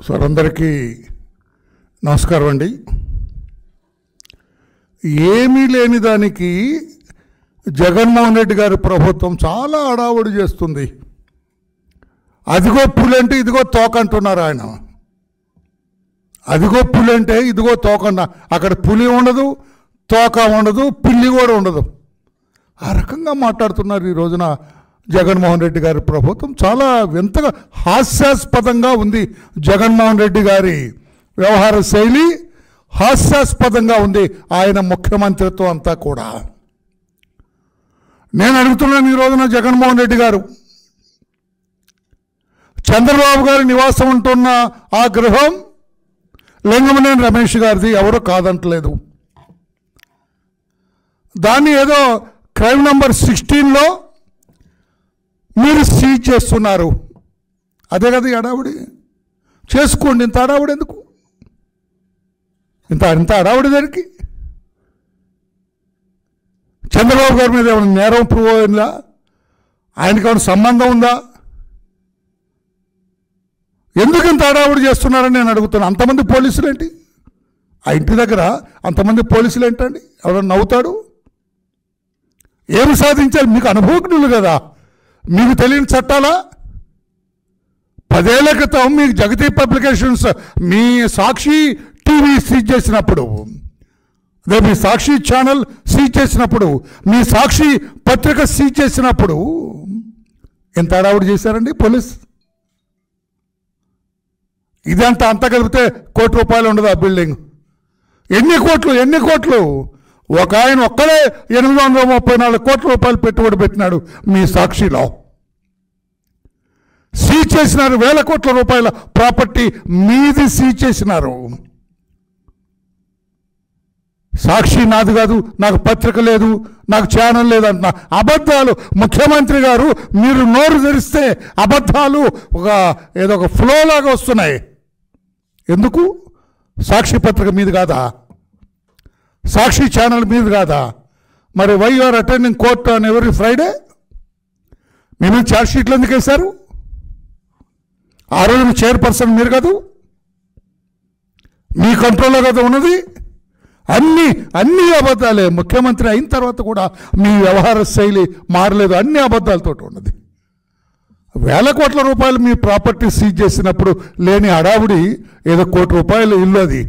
sir అందరికీ నమస్కారం అండి ఏమీ లేని దానికి జగన్మోహన్ రెడ్డి గారి ప్రభుత్వం చాలా హడావుడి చేస్తుంది అదిగో పులంటే ఇదిగో తోక అంటున్నారు ఆయన అదిగో పులి అంటే ఇదిగో తోక అన్న అక్కడ పులి ఉండదు తోక ఉండదు పిల్లి కూడా ఉండదు ఆ రకంగా మాట్లాడుతున్నారు ఈ రోజున జగన్మోహన్ రెడ్డి గారి ప్రభుత్వం చాలా వింతగా హాస్యాస్పదంగా ఉంది జగన్మోహన్ రెడ్డి గారి వ్యవహార శైలి హాస్యాస్పదంగా ఉంది ఆయన ముఖ్యమంత్రిత్వం అంతా కూడా నేను అడుగుతున్నాను ఈ రోజున జగన్మోహన్ రెడ్డి గారు చంద్రబాబు గారి నివాసం ఉంటున్న ఆ గృహం లింగమనేని రమేష్ గారిది ఎవరు కాదంటలేదు దాన్ని ఏదో క్రైమ్ నంబర్ సిక్స్టీన్లో మీరు సీజ్ చేస్తున్నారు అదే కదా ఈ హడావుడి చేసుకోండి ఇంత హడావుడి ఎందుకు ఇంత ఇంత హడావుడి దానికి చంద్రబాబు గారి మీద ఏమైనా నేరం ప్రూవ్ అయిందా ఆయనకి ఏమైనా సంబంధం ఉందా ఎందుకు ఇంత హడావుడి చేస్తున్నారని నేను అడుగుతున్నాను అంతమంది పోలీసులు ఏంటి ఆ ఇంటి దగ్గర అంతమంది పోలీసులు ఏంటండి ఎవరైనా నవ్వుతాడు ఏమి సాధించారు మీకు అనుభవజ్ఞులు కదా మీకు తెలియని చట్టాలా పదేళ్ల క్రితం మీకు జగతి పబ్లికేషన్స్ మీ సాక్షి టీవీ సీజ్ చేసినప్పుడు అదే మీ సాక్షి ఛానల్ సీజ్ చేసినప్పుడు మీ సాక్షి పత్రిక సీజ్ చేసినప్పుడు ఎంత హడావుడి చేశారండి పోలీస్ ఇదంతా అంతా కలిపితే కోటి రూపాయలు ఉండదు ఆ బిల్డింగ్ ఎన్ని కోట్లు ఎన్ని కోట్లు ఒక ఆయన ఒక్కడే ఎనిమిది వందల ముప్పై నాలుగు కోట్ల రూపాయలు పెట్టుబడి పెట్టినాడు మీ సాక్షిలో సీజ్ చేసినారు వేల కోట్ల రూపాయల ప్రాపర్టీ మీది సీజ్ చేసినారు సాక్షి నాది కాదు నాకు పత్రిక లేదు నాకు ఛానల్ లేదు అంటున్నా అబద్ధాలు ముఖ్యమంత్రి గారు మీరు నోరు తెరిస్తే అబద్ధాలు ఒక ఏదో ఒక ఫ్లో లాగా వస్తున్నాయి ఎందుకు సాక్షి పత్రిక మీది కాదా సాక్షి ఛానల్ మీద కాదా మరి why are attending court on every Friday మీ మీద ఛార్జ్ షీట్లు ఎందుకు వేశారు ఆ రోజు మీ చైర్పర్సన్ మీరు కాదు మీ కంట్రోల్లో కదా ఉన్నది అన్ని అన్ని అబద్ధాలే ముఖ్యమంత్రి అయిన తర్వాత కూడా మీ వ్యవహార శైలి మారలేదు అన్ని అబద్ధాలతో ఉన్నది వేల కోట్ల రూపాయలు మీ ప్రాపర్టీ సీజ్ చేసినప్పుడు లేని హడావుడి ఏదో కోటి రూపాయలు ఇల్లు అది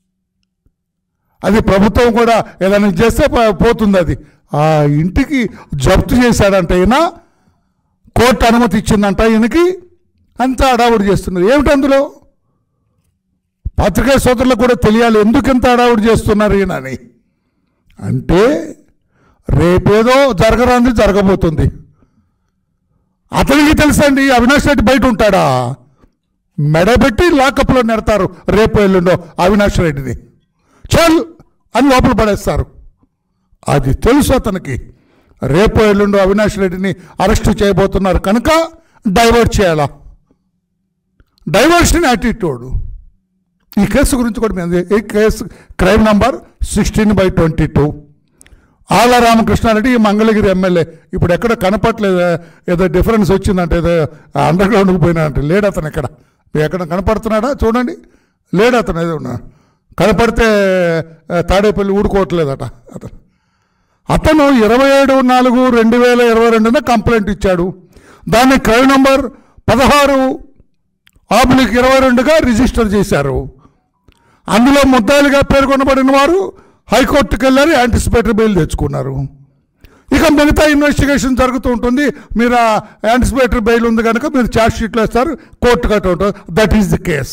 అది ప్రభుత్వం కూడా ఏదైనా చేస్తే పో- పోతుంది అది ఆ ఇంటికి జప్తు చేశాడంట ఈయన కోర్టు అనుమతి ఇచ్చిందంట ఈయనకి అంతా హడావుడి చేస్తున్నారు ఏమిటి అందులో పత్రికా సోదరులకు కూడా తెలియాలి ఎందుకు ఇంత హడావుడి చేస్తున్నారు ఈయన అని అంటే రేపేదో జరగరాంది జరగబోతుంది అతనికి తెలుసండి అవినాష్ రెడ్డి బయట ఉంటాడా మెడబెట్టి లాకప్లో నెడతారు రేపు ఎల్లుండో అవినాష్ రెడ్డిని చల్ అని లోపల పడేస్తారు అది తెలుసు అతనికి రేపు ఎల్లుండో అవినాష్ రెడ్డిని అరెస్ట్ చేయబోతున్నారు కనుక డైవర్ట్ చేయాలా డైవర్షన్ యాటిట్యూడ్ ఈ కేసు గురించి కూడా మేము ఈ case crime number sixteen by twenty two Alla Ramakrishna Reddy ఈ మంగళగిరి ఎమ్మెల్యే ఇప్పుడు ఎక్కడ కనపట్లేదు ఏదో డిఫరెన్స్ వచ్చిందంటే ఏదో అండర్ గ్రౌండ్కి పోయినాడంటే లేడు అతను ఎక్కడ మీరు ఎక్కడ కనపడుతున్నాడా చూడండి లేడు అతను ఏదో ఉన్నాడు కనపడితే ఆ, తాడేపల్లి ఊడుకోవట్లేదట అతను అతను ఇరవై ఏడు నాలుగు రెండు వేల ఇరవై రెండున కంప్లైంట్ ఇచ్చాడు దాన్ని క్రైమ్ నంబర్ పదహారు ఆబ్లిక్ ఇరవై రెండుగా రిజిస్టర్ చేశారు అందులో ముద్దాయిలుగా పేర్కొనబడిన వారు హైకోర్టుకు వెళ్ళారు యాంటిసిపేటరీ బెయిల్ తెచ్చుకున్నారు ఇక మిగతా ఇన్వెస్టిగేషన్ జరుగుతూ ఉంటుంది మీరు ఆ యాంటిసిపేటరీ బెయిల్ ఉంది కనుక మీరు ఛార్జ్ షీట్లో వేస్తారు కోర్టు కట్ట ఉంటుంది దట్ ఈస్ ది కేస్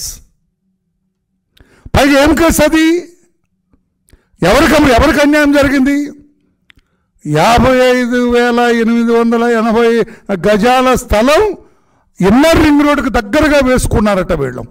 పైగా ఏం కేసు అది ఎవరికి ఎవరికి అన్యాయం జరిగింది యాభై ఐదు వేల ఎనిమిది వందల ఎనభై గజాల స్థలం ఇన్నర్ రింగ్ రోడ్డుకు దగ్గరగా వేసుకున్నారట వీళ్ళు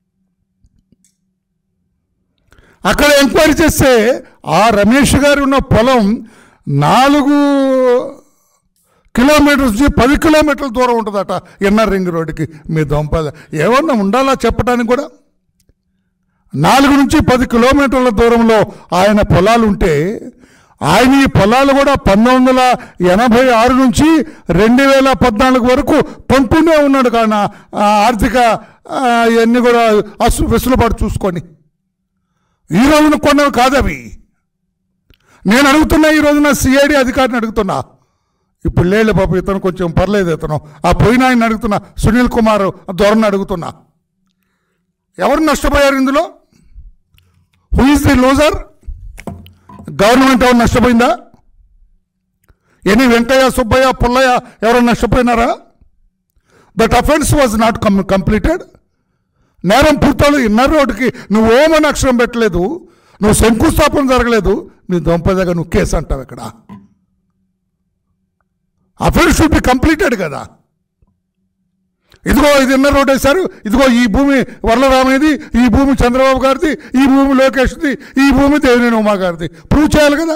అక్కడ ఎంక్వైరీ చేస్తే ఆ రమేష్ గారు ఉన్న పొలం నాలుగు కిలోమీటర్స్ నుంచి పది కిలోమీటర్ల దూరం ఉంటుందట ఇన్నర్ రింగ్ రోడ్డుకి మీ దొంపద ఏమన్నా ఉండాలా చెప్పడానికి కూడా నాలుగు నుంచి పది కిలోమీటర్ల దూరంలో ఆయన పొలాలు ఉంటే ఆయన ఈ పొలాలు కూడా పంతొమ్మిది వందల ఎనభై ఆరు నుంచి రెండు వేల పద్నాలుగు వరకు కొంటూనే ఉన్నాడు కానీ ఆ ఆర్థిక ఆ, ఇవన్నీ కూడా అసు వెసులుబాటు చూసుకొని ఈ రోజున కొన్నవి కాదు అవి నేను అడుగుతున్నా ఈ రోజున సిఐడి అధికారిని అడుగుతున్నా ఇప్పుడు లేలే పాప ఇతను కొంచెం పర్లేదు ఇతను ఆ పోయిన ఆయన అడుగుతున్నా సునీల్ కుమార్ ధోరణి అడుగుతున్నా ఎవరు నష్టపోయారు ఇందులో who is the loser government ఎవరు నష్టపోయిందా ఎనీ వెంకయ్య సుబ్బయ్య పుల్లయ్య ఎవరైనా నష్టపోయినారా that offence was not com completed నేరం పూర్తలు ఇన్నర్ రోడ్డుకి నువ్వు ఓమని అక్షరం పెట్టలేదు నువ్వు శంకుస్థాపన జరగలేదు నీ దొంపదగా నువ్వు కేసు అంటావు ఇక్కడ అఫెన్స్ షుడ్ బి కంప్లీటెడ్ కదా ఇదిగో ఇది ఇన్నర్ రోడ్ వేశారు ఇదిగో ఈ భూమి వరలరామయ్యది ఈ భూమి చంద్రబాబు గారిది ఈ భూమి లోకేష్ది ఈ భూమి దేవినేని ఉమా గారిది ప్రూవ్ చేయాలి కదా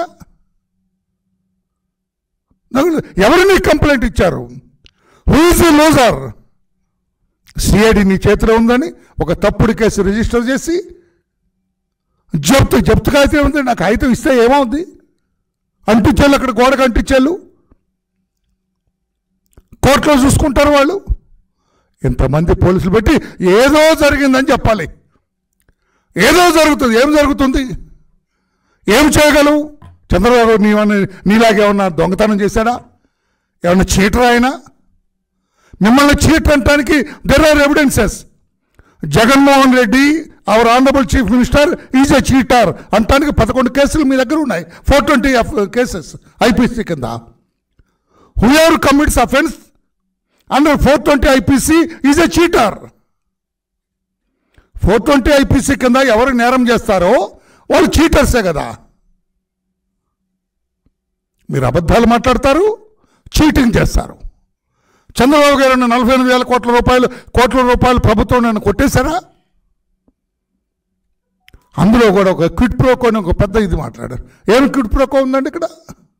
నాకు ఎవరు నీకు కంప్లైంట్ ఇచ్చారు who is the loser CID నీ చేతిలో ఉందని ఒక తప్పుడు కేసు రిజిస్టర్ చేసి జప్తు జప్తు కాగితం ఉంది నాకు కాగితం ఇస్తే ఏమవుద్ది అంటించాలి అక్కడ గోడకు అంటించాలు కోర్టులో చూసుకుంటారు వాళ్ళు ఇంతమంది పోలీసులు పెట్టి ఏదో జరిగిందని చెప్పాలి ఏదో జరుగుతుంది ఏం జరుగుతుంది ఏం చేయగలవు చంద్రబాబు నీవన్నా నీలాగే ఏమన్నా దొంగతనం చేశాడా ఏమన్నా చీటర్ అయినా మిమ్మల్ని చీటర్ అంటానికి there are evidences Jaganmohan Reddy our honourable chief minister is a cheater అంటానికి పదకొండు కేసులు మీ దగ్గర ఉన్నాయి ఫోర్ ట్వంటీ కేసెస్ ఐపీసీ కింద whoever commits offence under four twenty IPC is a cheater four twenty IPC కింద ఎవరు నేరం చేస్తారో వాళ్ళు చీటర్సే కదా మీరు అబద్ధాలు మాట్లాడతారు చీటింగ్ చేస్తారు చంద్రబాబు గారు నలభై ఎనిమిది వేల కోట్ల రూపాయలు కోట్ల రూపాయలు ప్రభుత్వం నన్ను కొట్టేశారా అందులో కూడా ఒక క్విట్ ప్రోకో అని ఒక పెద్ద ఇది మాట్లాడారు ఏం క్విట్ ప్రోకో ఉందండి ఇక్కడ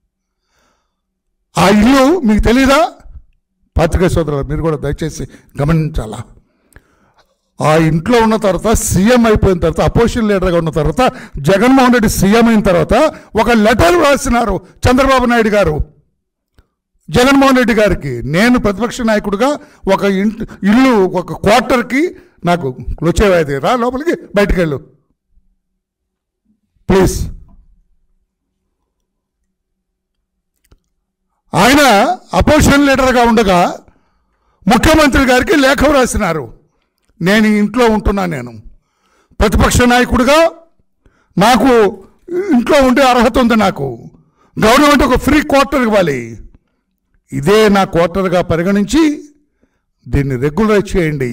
ఆ ఇల్లు మీకు తెలీదా పాత్రికేయ సోదరులు మీరు కూడా దయచేసి గమనించాలా ఆ ఇంట్లో ఉన్న తర్వాత సీఎం అయిపోయిన తర్వాత అపోజిషన్ లీడర్గా ఉన్న తర్వాత జగన్మోహన్ రెడ్డి సీఎం అయిన తర్వాత ఒక లెటర్ రాసినారు చంద్రబాబు నాయుడు గారు జగన్మోహన్ రెడ్డి గారికి నేను ప్రతిపక్ష నాయకుడిగా ఒక ఇంట్ ఇల్లు ఒక క్వార్టర్కి నాకు వచ్చేవాది రా లోపలికి బయటికి వెళ్ళు ప్లీజ్ ఆయన అపోజిషన్ లీడర్గా ఉండగా ముఖ్యమంత్రి గారికి లేఖ రాసినారు నేను ఈ ఇంట్లో ఉంటున్నా నేను ప్రతిపక్ష నాయకుడిగా నాకు ఇంట్లో ఉండే అర్హత ఉంది నాకు గవర్నమెంట్ ఒక ఫ్రీ క్వార్టర్ ఇవ్వాలి ఇదే నా క్వార్టర్గా పరిగణించి దీన్ని రెగ్యులరైజ్ చేయండి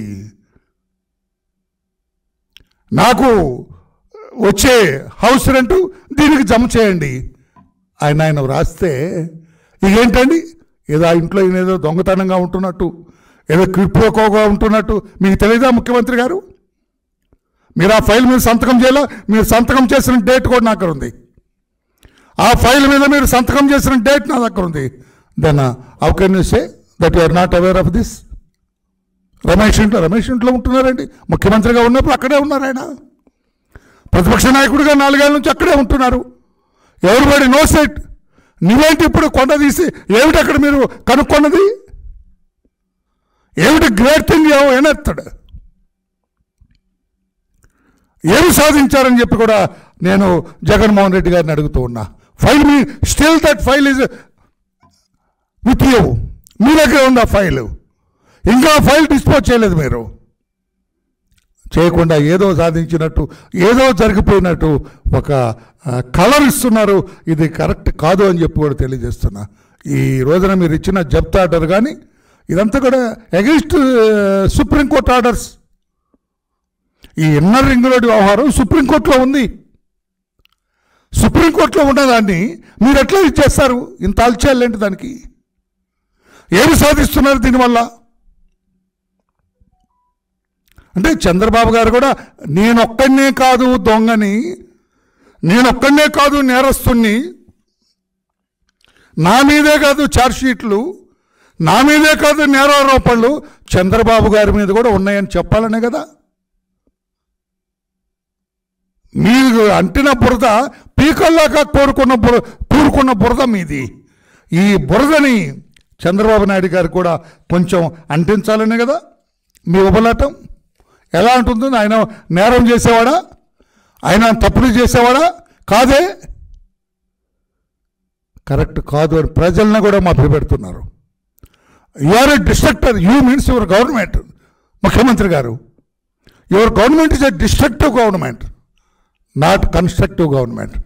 నాకు వచ్చే హౌస్ రెంట్ దీనికి జమ చేయండి ఆయన ఆయన వ్రాస్తే ఇదేంటండి ఏదో ఆ ఇంట్లో ఈయన ఏదో దొంగతనంగా ఉంటున్నట్టు ఏదో క్విప్రోకోగా ఉంటున్నట్టు మీకు తెలియదా ముఖ్యమంత్రి గారు మీరు ఆ ఫైల్ మీద సంతకం చేయాలా మీరు సంతకం చేసిన డేట్ కూడా నా దగ్గర ఉంది ఆ ఫైల్ మీద మీరు సంతకం చేసిన డేట్ నా దగ్గర ఉంది then how can you say that you are not aware of this Ramesh ఇంట్లో రమేష్ ఇంట్లో ఉంటున్నారండి ముఖ్యమంత్రిగా ఉన్నప్పుడు అక్కడే ఉన్నారు ఆయన ప్రతిపక్ష నాయకుడిగా నాలుగేళ్ల నుంచి అక్కడే ఉంటున్నారు ఎవరు పడి నో సెట్ నువ్వేంటి ఇప్పుడు కొండ తీసి ఏమిటి అక్కడ మీరు కనుక్కున్నది ఏమిటి గ్రేట్ థింగ్ ఏనెత్తాడు ఏమి సాధించారని చెప్పి కూడా నేను జగన్మోహన్ రెడ్డి గారిని అడుగుతూ ఉన్నా ఫైల్ మీ still that file is with you మీ దగ్గర ఉంది ఆ ఫైల్ ఇంకా ఫైల్ డిస్పోజ్ చేయలేదు మీరు చేయకుండా ఏదో సాధించినట్టు ఏదో జరిగిపోయినట్టు ఒక కలర్ ఇస్తున్నారు ఇది కరెక్ట్ కాదు అని చెప్పి కూడా తెలియజేస్తున్నా ఈ రోజున మీరు ఇచ్చిన జప్త్ ఆర్డర్ కానీ ఇదంతా కూడా అగెన్స్ట్ సుప్రీంకోర్టు ఆర్డర్స్ ఈ ఇన్నర్ రింగ్ రోడ్ వ్యవహారం సుప్రీంకోర్టులో ఉంది సుప్రీంకోర్టులో ఉన్నదాన్ని మీరు ఎట్లా ఇచ్చేస్తారు ఇంత అల్చేయాలేంటి దానికి ఏమి సాధిస్తున్నారు దీనివల్ల అంటే చంద్రబాబు గారు కూడా నేనొక్కడనే కాదు దొంగని నేనొక్కడనే కాదు నేరస్తుని నా మీదే కాదు ఛార్జ్షీట్లు నా మీదే కాదు నేరారోపణలు చంద్రబాబు గారి మీద కూడా ఉన్నాయని చెప్పాలనే కదా మీరు అంటిన బురద పీకల్లాగా కోరుకున్న బుర కూరుకున్న బురద మీది ఈ బురదని చంద్రబాబు నాయుడు గారు కూడా కొంచెం అంటించాలనే కదా మీ ఉపలాటం ఎలా ఉంటుంది ఆయన నేరం చేసేవాడా ఆయన తప్పులు చేసేవాడా కాదే కరెక్ట్ కాదు అని ప్రజలను కూడా మభ్య పెడుతున్నారు you are a destructor you means your government ముఖ్యమంత్రి గారు your government is a destructive government not constructive government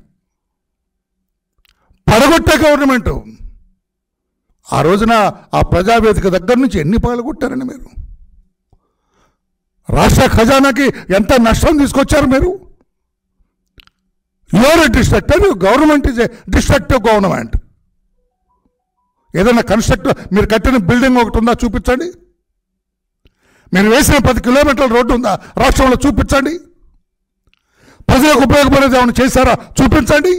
పడగొట్టే గవర్నమెంట్ ఆ రోజున ఆ ప్రజావేదిక దగ్గర నుంచి ఎన్ని పగలగొట్టారండి మీరు రాష్ట్ర ఖజానాకి ఎంత నష్టం తీసుకొచ్చారు మీరు your destructor government is a destructive government ఏదైనా కన్స్ట్రక్ట్ మీరు కట్టిన బిల్డింగ్ ఒకటి ఉందా చూపించండి మీరు వేసిన పది కిలోమీటర్ల రోడ్డు ఉందా రాష్ట్రంలో చూపించండి ప్రజలకు ఉపయోగపడేది ఏమైనా చేశారా చూపించండి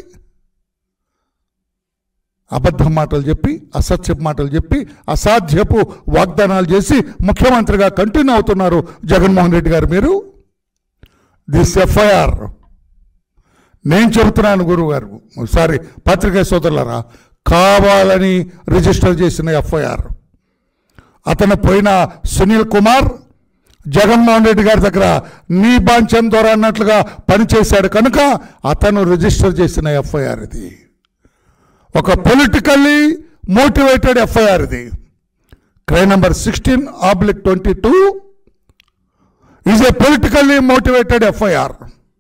అబద్ధం మాటలు చెప్పి అసత్యపు మాటలు చెప్పి అసాధ్యపు వాగ్దానాలు చేసి ముఖ్యమంత్రిగా కంటిన్యూ అవుతున్నారు జగన్మోహన్ రెడ్డి గారు మీరు దిస్ ఎఫ్ఐఆర్ నేను చెబుతున్నాను గురువు గారు సారీ పత్రికా సోదరులరా కావాలని రిజిస్టర్ చేసిన ఎఫ్ఐఆర్ అతను పోయిన సునీల్ కుమార్ జగన్మోహన్ రెడ్డి గారి దగ్గర నీ బాంఛం ద్వారా అన్నట్లుగా పనిచేశాడు కనుక అతను రిజిస్టర్ చేసిన ఎఫ్ఐఆర్ ఇది ఒక పొలిటికల్లీ మోటివేటెడ్ ఎఫ్ఐఆర్ ఇది crime number sixteen oblique twenty two is a politically motivated FIR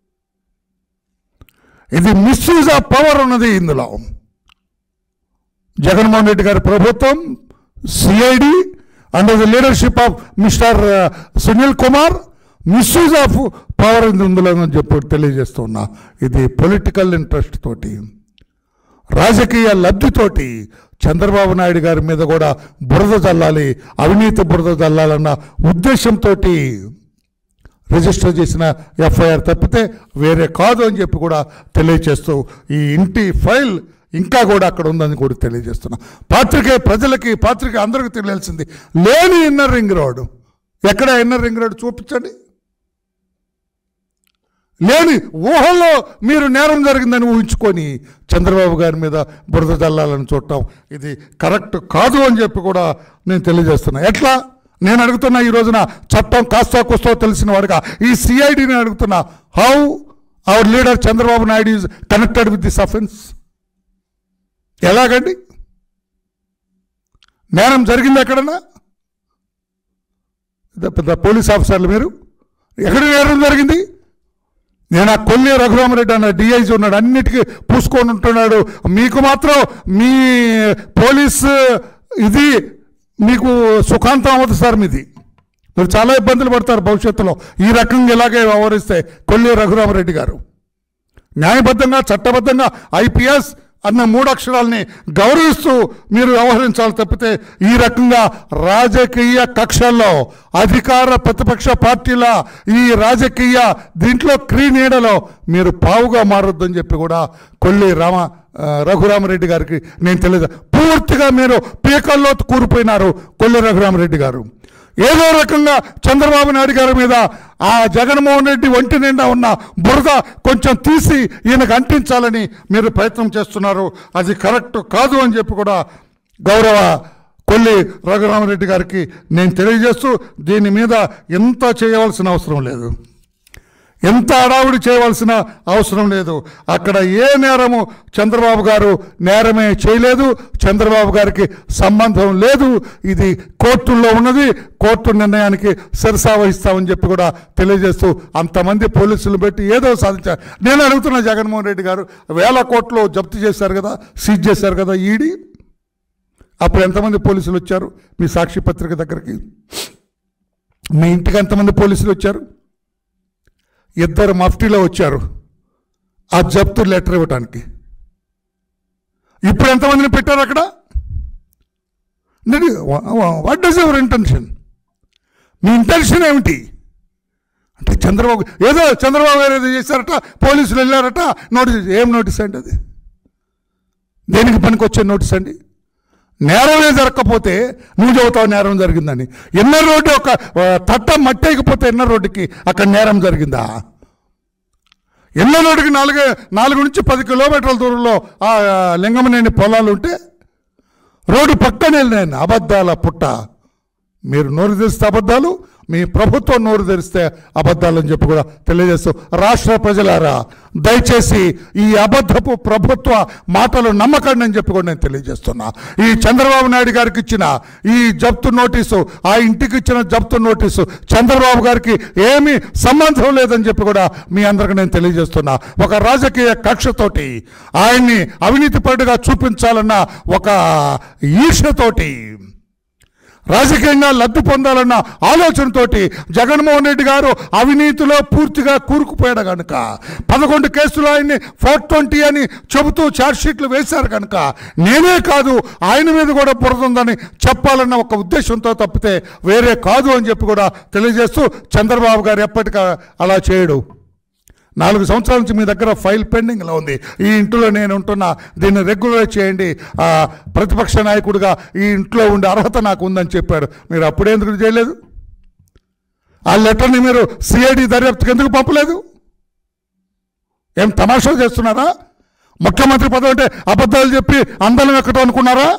ఇది మిస్యూజ్ ఆఫ్ పవర్ ఉన్నది ఇందులో జగన్మోహన్ రెడ్డి గారి ప్రభుత్వం CID under the leadership of mister Sunil Kumar misuse of power ఇందులో అని చెప్పి తెలియజేస్తున్నా ఇది పొలిటికల్ ఇంట్రెస్ట్ తోటి రాజకీయ లబ్ధితోటి చంద్రబాబు నాయుడు గారి మీద కూడా బురద చల్లాలి అవినీతి బురద చల్లాలన్న ఉద్దేశంతో రిజిస్టర్ చేసిన ఎఫ్ఐఆర్ తప్పితే వేరే కాదు అని చెప్పి కూడా తెలియజేస్తూ ఈ ఇంటి ఫైల్ ఇంకా కూడా అక్కడ ఉందని కూడా తెలియజేస్తున్నా పాత్రికే ప్రజలకి పాత్రిక అందరికీ తెలియాల్సింది లేని ఇన్నర్ రింగ్ రోడ్ ఎక్కడ ఇన్నర్ రింగ్ రోడ్ చూపించండి లేని ఊహల్లో మీరు నేరం జరిగిందని ఊహించుకొని చంద్రబాబు గారి మీద బురద చల్లాలని చూడటం ఇది కరెక్ట్ కాదు అని చెప్పి కూడా నేను తెలియజేస్తున్నా ఎట్లా నేను అడుగుతున్నా ఈ రోజున చట్టం కాస్త కూస్తో తెలిసిన వాడుగా ఈ సిఐడిని అడుగుతున్నా how our leader Chandrababu Naidu is connected with this offence ఎలాగండి నేరం జరిగింది ఎక్కడన్నా పెద్ద- పెద్ద పోలీస్ ఆఫీసర్లు మీరు ఎక్కడ నేరం జరిగింది నేను ఆ కొల్లి రఘురామరెడ్డి అన్న డిఐజీ ఉన్నాడు అన్నిటికీ పూసుకొని ఉంటున్నాడు మీకు మాత్రం మీ పోలీస్ ఇది మీకు సుఖాంతం అవ్వదు సార్ మీది మీరు చాలా ఇబ్బందులు పడతారు భవిష్యత్తులో ఈ రకంగా ఇలాగే వ్యవహరిస్తే కొల్లి రఘురామరెడ్డి గారు న్యాయబద్ధంగా చట్టబద్ధంగా ఐపీఎస్ అన్న మూడు అక్షరాలని గౌరవిస్తూ మీరు వ్యవహరించాలి తప్పితే ఈ రకంగా రాజకీయ కక్షల్లో అధికార ప్రతిపక్ష పార్టీల ఈ రాజకీయ దీంట్లో క్రీనీడలో మీరు పావుగా మారొద్దని చెప్పి కూడా కొల్లి రామ ఆ, రఘురామరెడ్డి గారికి నేను తెలియదు పూర్తిగా మీరు పీకల్లో కూరిపోయినారు కొల్లి రఘురామరెడ్డి గారు ఏదో రకంగా చంద్రబాబు నాయుడు గారి మీద ఆ జగన్మోహన్ రెడ్డి ఒంటి నిండా ఉన్న బురద కొంచెం తీసి ఈయనకు అంటించాలని మీరు ప్రయత్నం చేస్తున్నారు అది కరెక్ట్ కాదు అని చెప్పి కూడా గౌరవ కొల్లి రఘురామరెడ్డి గారికి నేను తెలియజేస్తూ దీని మీద ఎంత చేయవలసిన అవసరం లేదు ఎంత అడావుడి చేయవలసిన అవసరం లేదు అక్కడ ఏ నేరము చంద్రబాబు గారు నేరమే చేయలేదు చంద్రబాబు గారికి సంబంధం లేదు ఇది కోర్టుల్లో ఉన్నది కోర్టు నిర్ణయానికి శిరసా వహిస్తామని చెప్పి కూడా తెలియజేస్తూ అంతమంది పోలీసులు పెట్టి ఏదో సాధించారు నేను అడుగుతున్నా జగన్మోహన్ రెడ్డి గారు వేల కోట్లు జప్తు చేశారు కదా సీజ్ చేశారు కదా ఈడీ అప్పుడు ఎంతమంది పోలీసులు వచ్చారు మీ సాక్షి పత్రిక దగ్గరికి మీ ఇంటికి ఎంతమంది పోలీసులు వచ్చారు ఇద్దరు మఫ్టీలో వచ్చారు ఆ జప్తు లెటర్ ఇవ్వటానికి ఇప్పుడు ఎంతమందిని పెట్టారు అక్కడ వాట్ డస్ యువర్ ఇంటెన్షన్ మీ ఇంటెన్షన్ ఏమిటి అంటే చంద్రబాబు ఏదో చంద్రబాబు గారు ఏదో చేశారట పోలీసులు వెళ్ళారట నోటీస్ ఏం నోటీస్ అండి అది దేనికి పనికొచ్చే నోటీస్ అండి నేరమే జరగకపోతే నువ్వు చెబుతావు నేరం జరిగిందని ఎన్నర్ రోడ్డు ఒక ఆ, తట్ట మట్టేయకపోతే ఎన్నర్ రోడ్డుకి అక్కడ నేరం జరిగిందా ఎన్నర్ రోడ్డుకి నాలుగు నాలుగు నుంచి పది కిలోమీటర్ల దూరంలో ఆ లింగమనేని పొలాలు ఉంటే రోడ్డు పక్కన వెళ్ళినాయని అబద్ధాల పుట్ట మీరు నోరు తెరిస్తే అబద్ధాలు మీ ప్రభుత్వం నోరు తెరిస్తే అబద్ధాలని చెప్పి కూడా తెలియజేస్తూ రాష్ట్ర ప్రజలారా దయచేసి ఈ అబద్ధపు ప్రభుత్వ మాటలు నమ్మకండి అని చెప్పి కూడా నేను తెలియజేస్తున్నా ఈ చంద్రబాబు నాయుడు గారికి ఇచ్చిన ఈ జప్తు నోటీసు ఆ ఇంటికి ఇచ్చిన జప్తు నోటీసు చంద్రబాబు గారికి ఏమీ సంబంధం లేదని చెప్పి కూడా మీ అందరికి నేను తెలియజేస్తున్నా ఒక రాజకీయ కక్షతోటి ఆయన్ని అవినీతిపరుడుగా చూపించాలన్న ఒక ఈర్ష్యతోటి రాజకీయంగా లబ్ధి పొందాలన్న ఆలోచనతోటి జగన్మోహన్ రెడ్డి గారు అవినీతిలో పూర్తిగా కూరుకుపోయాడు కనుక పదకొండు కేసులు ఆయన్ని ఫోర్ ట్వంటీ అని చెబుతూ ఛార్జ్షీట్లు వేశారు కనుక నేనే కాదు ఆయన మీద కూడా బురదుందని చెప్పాలన్న ఒక ఉద్దేశంతో తప్పితే వేరే కాదు అని చెప్పి కూడా తెలియజేస్తూ చంద్రబాబు గారు ఎప్పటికీ అలా చేయడు నాలుగు సంవత్సరాల నుంచి మీ దగ్గర ఫైల్ పెండింగ్లో ఉంది ఈ ఇంట్లో నేను ఉంటున్నా దీన్ని రెగ్యులర్ చేయండి ఆ, ప్రతిపక్ష నాయకుడిగా ఈ ఇంట్లో ఉండే అర్హత నాకు ఉందని చెప్పాడు మీరు అప్పుడే ఎందుకు చేయలేదు ఆ లెటర్ని మీరు సిఐడి దర్యాప్తుకి ఎందుకు పంపలేదు ఏం తమాషా చేస్తున్నారా ముఖ్యమంత్రి పదవి అంటే అబద్ధాలు చెప్పి అందరం ఎక్కడం అనుకున్నారా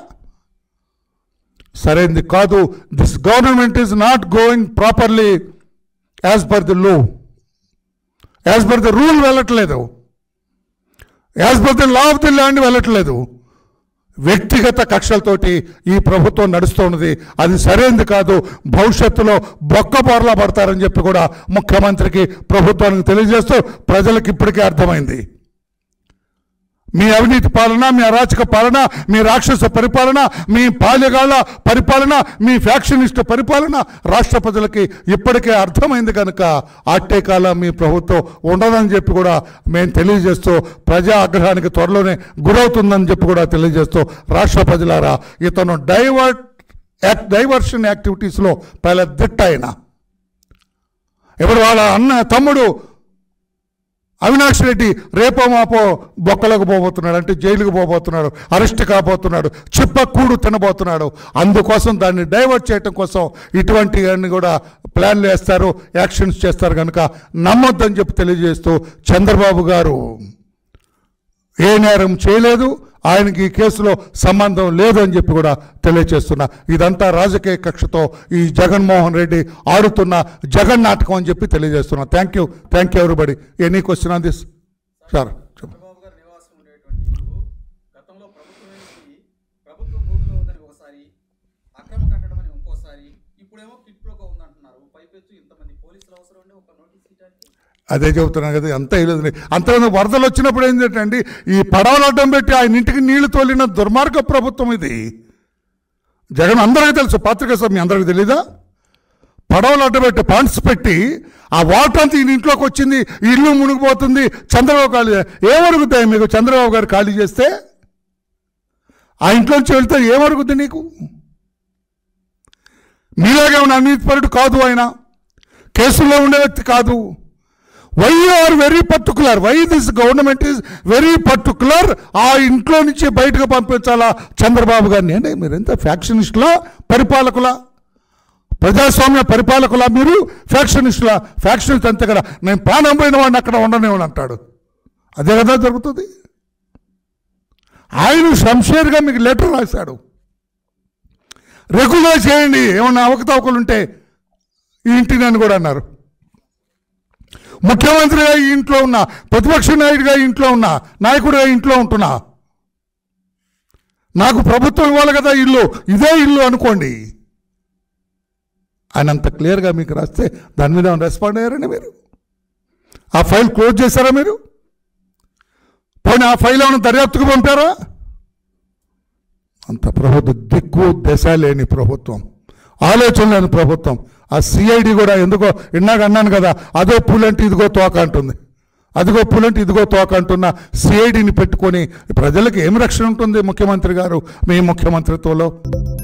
సరైంది కాదు this government is not going properly as per the law as per the rule వెళ్ళట్లేదు as per the law of the land వెళ్ళట్లేదు వ్యక్తిగత కక్షలతోటి ఈ ప్రభుత్వం నడుస్తున్నది అది సరైనది కాదు భవిష్యత్తులో బొక్క బోర్లా పడతారని చెప్పి కూడా ముఖ్యమంత్రికి ప్రభుత్వానికి తెలియజేస్తూ ప్రజలకు ఇప్పటికే అర్థమైంది మీ అవినీతి పాలన మీ అరాచక పాలన మీ రాక్షస పరిపాలన మీ పాలెగాళ్ళ పరిపాలన మీ ఫ్యాక్షనిస్ట్ పరిపాలన రాష్ట్ర ప్రజలకి ఇప్పటికే అర్థమైంది కనుక అట్టే కాలం మీ ప్రభుత్వం ఉండదని చెప్పి కూడా మేము తెలియజేస్తూ ప్రజా ఆగ్రహానికి త్వరలోనే గురవుతుందని చెప్పి కూడా తెలియజేస్తూ రాష్ట్ర ప్రజలారా ఇతను డైవర్ట్ యాక్ డైవర్షన్ యాక్టివిటీస్లో పైల దిట్ట ఆయన ఇప్పుడు వాళ్ళ అన్న తమ్ముడు అవినాష్ రెడ్డి రేపో మాపో బొక్కలకు పోబోతున్నాడు అంటే జైలుకు పోబోతున్నాడు అరెస్ట్ కాబోతున్నాడు చిప్ప కూడు తినబోతున్నాడు అందుకోసం దాన్ని డైవర్ట్ చేయటం కోసం ఇటువంటి అన్ని కూడా ప్లాన్లు వేస్తారు యాక్షన్స్ చేస్తారు కనుక నమ్మొద్దని చెప్పి తెలియజేస్తూ చంద్రబాబు గారు ఏ నేరం చేయలేదు ఆయనకి ఈ కేసులో సంబంధం లేదు అని చెప్పి కూడా తెలియజేస్తున్నా ఇదంతా రాజకీయ కక్షతో ఈ జగన్మోహన్ రెడ్డి ఆడుతున్న జగన్ నాటకం అని చెప్పి తెలియజేస్తున్నా thank you thank you everybody any question on this sir చెప్పు చంద్రబాబు గారు నివాసం ఉండేటువంటి ఇల్లు గతంలో ప్రభుత్వం నుంచి ప్రభుత్వ భూమిలో ఉందని ఒకసారి అక్రమ కట్టడం అని ఇంకోసారి ఇప్పుడేమో కిట్ ప్రోగా ఉందంటున్నారు పైపెచ్చు ఇంతమంది పోలీసులు అవసరం అండి ఒక నోటీస్ ఇవ్వడానికి అదే చెబుతున్నాను కదా అంత లేదు అంతమంది వరదలు వచ్చినప్పుడు ఏంటంటే ఈ పడవలు అడ్డం పెట్టి ఆయన ఇంటికి నీళ్లు తోలిన దుర్మార్గ ప్రభుత్వం ఇది జగన్ అందరికీ తెలుసు పత్రికా సభ మీ అందరికీ తెలీదా పడవలు అడ్డబెట్టి పాండ్స్ పెట్టి ఆ వాటర్ అంతా ఈయన ఇంట్లోకి వచ్చింది ఈ ఇల్లు మునిగిపోతుంది చంద్రబాబు ఖాళీ ఏమరుగుతాయి మీకు చంద్రబాబు గారు ఖాళీ చేస్తే ఆ ఇంట్లోంచి వెళ్తే ఏమరుగుద్ది నీకు మీలాగే ఉన్న అవినీతిపరుడు కాదు ఆయన కేసుల్లో ఉండే వ్యక్తి కాదు why are very particular why this government is very particular ఆ ఇంట్లో నుంచి బయటకు పంపించాలా చంద్రబాబు గారిని అంటే మీరు ఎంత ఫ్యాక్షనిస్టులా పరిపాలకులా ప్రజాస్వామ్య పరిపాలకులా మీరు ఫ్యాక్షనిస్టులా ఫ్యాక్షనిస్ట్ అంతే కదా నేను ప్రాణం పోయిన వాడిని అక్కడ ఉండనివ్వను అంటాడు అదే కదా జరుగుతుంది ఆయన శంషేర్గా మీకు లెటర్ రాశాడు రెగ్యులర్ చేయండి ఏమన్నా అవకతవకలు ఉంటే ఈ ఇంటిని అని కూడా అన్నారు ముఖ్యమంత్రిగా ఈ ఇంట్లో ఉన్నా ప్రతిపక్ష నాయుడిగా ఈ ఇంట్లో ఉన్నా నాయకుడిగా ఈ ఇంట్లో ఉంటున్నా నాకు ప్రభుత్వం ఇవ్వాలి కదా ఇల్లు ఇదే ఇల్లు అనుకోండి ఆయన అంత క్లియర్గా మీకు రాస్తే దాని మీద రెస్పాండ్ అయ్యారండి మీరు ఆ ఫైల్ క్లోజ్ చేశారా మీరు పోనీ ఆ ఫైల్ ఏమైనా దర్యాప్తుకు పంపారా అంత ప్రభుత్వం దిక్కు దశ లేని ప్రభుత్వం ఆలోచన లేని ప్రభుత్వం ఆ సిఐడి కూడా ఎందుకో ఇందాక అన్నాను కదా అదో పూలంటే ఇదిగో తోక అంటుంది అదిగో పూలంటే ఇదిగో తోక అంటున్న సిఐడిని పెట్టుకొని ప్రజలకు ఏం రక్షణ ఉంటుంది ముఖ్యమంత్రి గారు మీ ముఖ్యమంత్రిత్వంలో